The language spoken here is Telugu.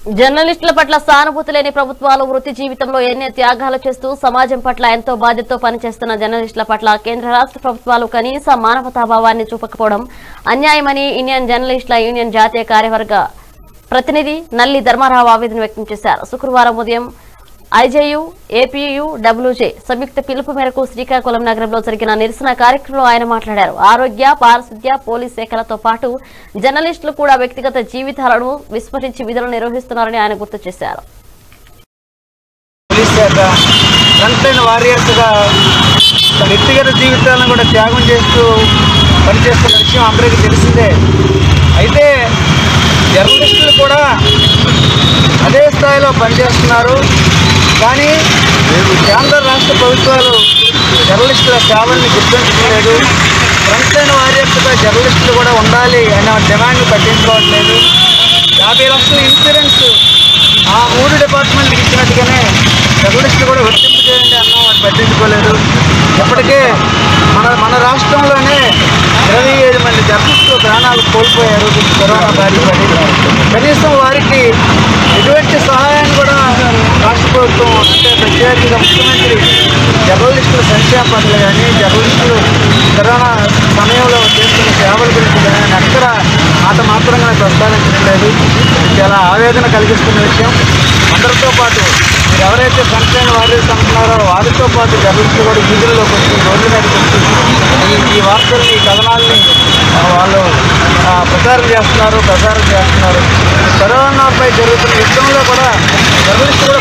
జర్నలిస్టుల పట్ల సానుభూతి లేని ప్రభుత్వాలు వృత్తి జీవితంలో ఎన్నో త్యాగాలు చేస్తూ సమాజం పట్ల ఎంతో బాధ్యతతో పనిచేస్తున్న జర్నలిస్టుల పట్ల కేంద్ర రాష్ట్ర ప్రభుత్వాలు కనీస మానవతాభావాన్ని చూపకపోవడం అన్యాయమని ఇండియన్ జర్నలిస్టుల యూనియన్ జాతీయ కార్యవర్గ ప్రతినిధి నల్లి ధర్మారావు ఆవేదన వ్యక్తం చేశారు శుక్రవారం ఉదయం ఐజేయు ఏపీయు డబ్ల్యూజే సంయుక్త పిలుపు మేరకు శ్రీకాకుళం నగరంలో జరిగిన నిరసన కార్యక్రమంలో ఆయన మాట్లాడారు ఆరోగ్య పారిశుద్ధ్య పోలీస్ శాఖలతో పాటు జర్నలిస్టులు కూడా వ్యక్తిగత జీవితాలను విస్మరించి విధులు నిర్వహిస్తున్నారని ఆయన గుర్తు చేశారు పోలీస్ శాఖ ఫ్రంట్ లైన్ వారియర్స్గా తన వ్యక్తిగత జీవితాలను కూడా త్యాగం చేస్తూ పనిచేస్తున్న విషయం అందరికీ తెలిసిందే అయితే జర్నలిస్టులు కూడా అదే స్థాయిలో పనిచేస్తున్నారు కానీ కేంద్ర రాష్ట్ర ప్రభుత్వాలు జర్నలిస్టుల సేవల్ని గుర్తించలేదు ఫ్రంట్ లైన్ వారియర్స్గా జర్నలిస్టులు కూడా ఉండాలి అనే డిమాండ్ని పట్టించుకోవట్లేదు యాభై లక్షల ఇన్సూరెన్స్ ఆ మూడు డిపార్ట్మెంట్కి ఇచ్చినట్టుగానే జర్నలిస్టులు కూడా వర్తింపు చేయండి అన్నాం అది పట్టించుకోలేదు ఇప్పటికే మన మన రాష్ట్రంలోనే ఇరవై ఏడు మంది జర్నలిస్టులు ప్రాణాలు కోల్పోయారు ఈ కరోనా బారి పడి కనీసం వారికి ఎటువంటి సహాయాన్ని కూడా రాష్ట్ర ప్రభుత్వం అంటే ప్రత్యేకంగా ముఖ్యమంత్రి జర్నలిస్టుల సంక్షేమ పనులు కానీ జర్నలిస్టులు కరోనా సమయంలో చేస్తున్న సేవల గురించి కానీ ఆయన ఎక్కడ మాట మాత్రంగా ప్రస్తావించట్లేదు చాలా ఆవేదన కలిగిస్తున్న విషయం అందరితో పాటు మీరు ఎవరైతే సంక్షేమ వారియర్స్ అంటున్నారో వారితో పాటు జర్నలిస్టులు కూడా వీధుల్లోకి వచ్చి రోడ్ల మీదకి వచ్చి ఈ ఈ వార్తల్ని ఈ కథనాల్ని ఆ, వాళ్ళు ఆ, ప్రచారం చేస్తున్నారు ప్రచారం చేస్తున్నారు కరోనాపై జరుగుతున్న యుద్ధంలో కూడా జర్నలిస్టులు